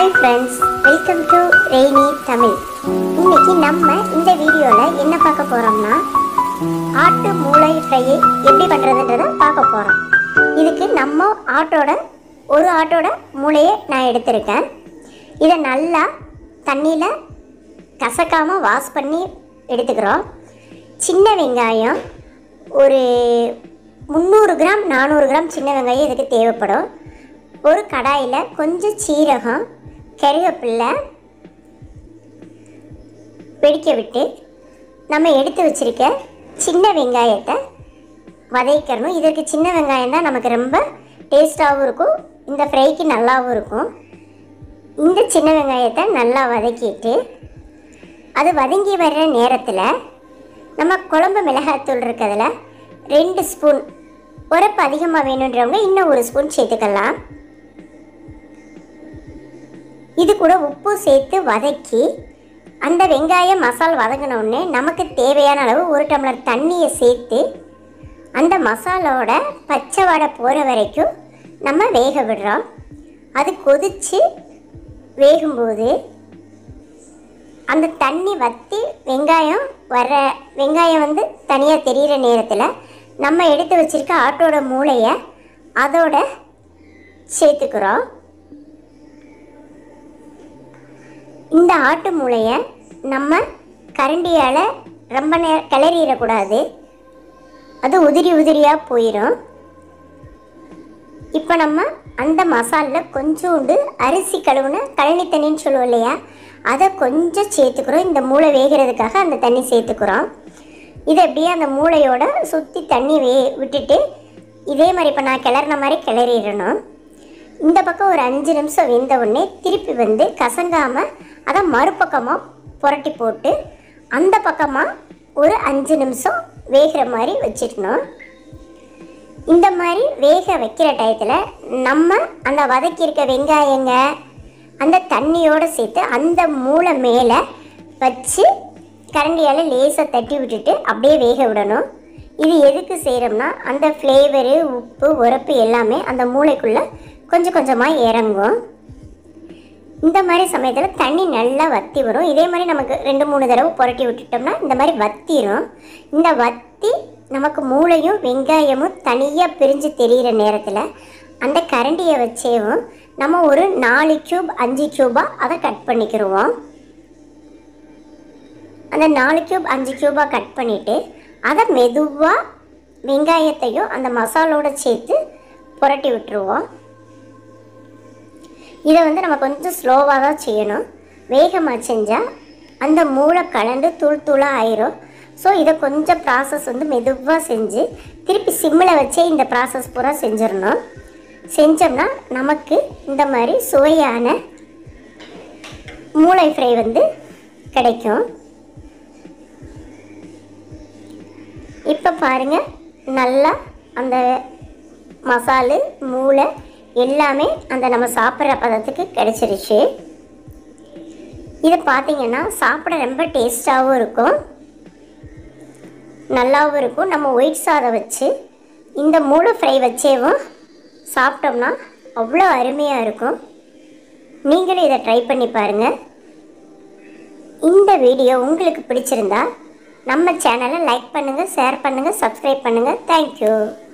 hi friends welcome to rainy Tamil இன்னைக்கு நம்ம இந்த வீடியோவில் என்ன பார்க்க போகிறோம்னா ஆட்டு மூளை ஃப்ரையை எப்படி பண்ணுறதுன்றதை பார்க்க போகிறோம் இதுக்கு நம்ம ஆட்டோட ஒரு ஆட்டோட மூளையை நான் எடுத்திருக்கேன் இதை நல்லா தண்ணியில் கசக்காமல் வாஷ் பண்ணி எடுத்துக்கிறோம் சின்ன வெங்காயம் ஒரு முந்நூறு கிராம் நானூறு கிராம் சின்ன வெங்காயம் இதுக்கு தேவைப்படும் ஒரு கடாயில் கொஞ்சம் சீரகம் கருவேப்பில்லை வெடிக்க விட்டு நம்ம எடுத்து வச்சிருக்க சின்ன வெங்காயத்தை வதக்கிடணும் இதற்கு சின்ன வெங்காயம் தான் நமக்கு ரொம்ப டேஸ்ட்டாகவும் இருக்கும் இந்த ஃப்ரைக்கு நல்லாவும் இருக்கும் இந்த சின்ன வெங்காயத்தை நல்லா வதக்கிட்டு அது வதங்கி வர்ற நேரத்தில் நம்ம குழம்பு மிளகாத்தூள் இருக்கிறதுல ரெண்டு ஸ்பூன் உரப்பு அதிகமாக வேணுன்றவங்க இன்னும் ஒரு ஸ்பூன் சேர்த்துக்கலாம் இது கூட உப்பு சேர்த்து வதக்கி அந்த வெங்காயம் மசால் வதங்கினோடனே நமக்கு தேவையான அளவு ஒரு டம்ளர் தண்ணியை சேர்த்து அந்த மசாலோட பச்சை வடை போகிற வரைக்கும் நம்ம வேக விடுறோம் அது கொதித்து வேகும்போது அந்த தண்ணி வற்றி வெங்காயம் வர வெங்காயம் வந்து தனியாக தெரிகிற நேரத்தில் நம்ம எடுத்து வச்சிருக்க ஆட்டோட மூளையை அதோட சேர்த்துக்கிறோம் இந்த ஆட்டு மூளையை நம்ம கரண்டியால் ரொம்ப நேரம் கிளறிடக்கூடாது அது உதிரி உதிரியாக போயிடும் இப்போ நம்ம அந்த மசாலில் கொஞ்சோண்டு அரிசி கழுவுன கழனி தண்ணின்னு சொல்லுவோம் இல்லையா அதை கொஞ்சம் சேர்த்துக்கிறோம் இந்த மூளை வேகிறதுக்காக அந்த தண்ணி சேர்த்துக்கிறோம் இதை அப்படியே அந்த மூளையோட சுற்றி தண்ணி வே விட்டுட்டு இதே மாதிரி இப்போ நான் கிளறின மாதிரி கிளறிடணும் இந்த பக்கம் ஒரு அஞ்சு நிமிஷம் வெந்த உடனே திருப்பி வந்து கசங்காமல் அதை மறுபக்கமாக புரட்டி போட்டு அந்த பக்கமாக ஒரு அஞ்சு நிமிஷம் வேகிற மாதிரி வச்சிடணும் இந்த மாதிரி வேக வைக்கிற டயத்தில் நம்ம அந்த வதக்கியிருக்க வெங்காயங்க அந்த தண்ணியோடு சேர்த்து அந்த மூளை மேலே வச்சு கரண்டியால் லேசாக தட்டி விட்டுட்டு அப்படியே வேக விடணும் இது எதுக்கு செய்கிறோம்னா அந்த ஃப்ளேவரு உப்பு உரப்பு எல்லாமே அந்த மூளைக்குள்ளே கொஞ்சம் கொஞ்சமாக இறங்கும் இந்த மாதிரி சமயத்தில் தண்ணி நல்லா வத்தி வரும் இதே மாதிரி நமக்கு ரெண்டு மூணு தடவை புரட்டி விட்டுட்டோம்னா இந்த மாதிரி வத்திரும் இந்த வத்தி நமக்கு மூளையும் வெங்காயமும் தனியாக பிரிஞ்சு தெரிகிற நேரத்தில் அந்த கரண்டியை வச்சேவும் நம்ம ஒரு நாலு க்யூப் அஞ்சு க்யூபாக அதை கட் பண்ணிக்கிடுவோம் அந்த நாலு க்யூப் அஞ்சு க்யூபாக கட் பண்ணிவிட்டு அதை மெதுவாக வெங்காயத்தையும் அந்த மசாலோட சேர்த்து புரட்டி விட்டுருவோம் இதை வந்து நம்ம கொஞ்சம் ஸ்லோவாக தான் செய்யணும் வேகமாக செஞ்சால் அந்த மூளை கலந்து தூள் தூளாக ஆயிரும் ஸோ இதை கொஞ்சம் ப்ராசஸ் வந்து மெதுவாக செஞ்சு திருப்பி சிம்மில் வச்சே இந்த ப்ராசஸ் பூரா செஞ்சிடணும் செஞ்சோம்னா நமக்கு இந்த மாதிரி சுவையான மூளை ஃப்ரை வந்து கிடைக்கும் இப்போ பாருங்கள் நல்லா அந்த மசாலு மூளை எல்லாமே அந்த நம்ம சாப்பிட்ற பதத்துக்கு கிடச்சிருச்சு இது பார்த்தீங்கன்னா சாப்பிட ரொம்ப டேஸ்ட்டாகவும் இருக்கும் நல்லாவும் இருக்கும் நம்ம ஒயிட் சாதம் வச்சு இந்த மூளை ஃப்ரை வச்சேவும் சாப்பிட்டோம்னா அவ்வளோ அருமையாக இருக்கும் நீங்களும் இதை ட்ரை பண்ணி பாருங்கள் இந்த வீடியோ உங்களுக்கு பிடிச்சிருந்தா நம்ம சேனலை லைக் பண்ணுங்கள் ஷேர் பண்ணுங்கள் சப்ஸ்கிரைப் பண்ணுங்கள் தேங்க்யூ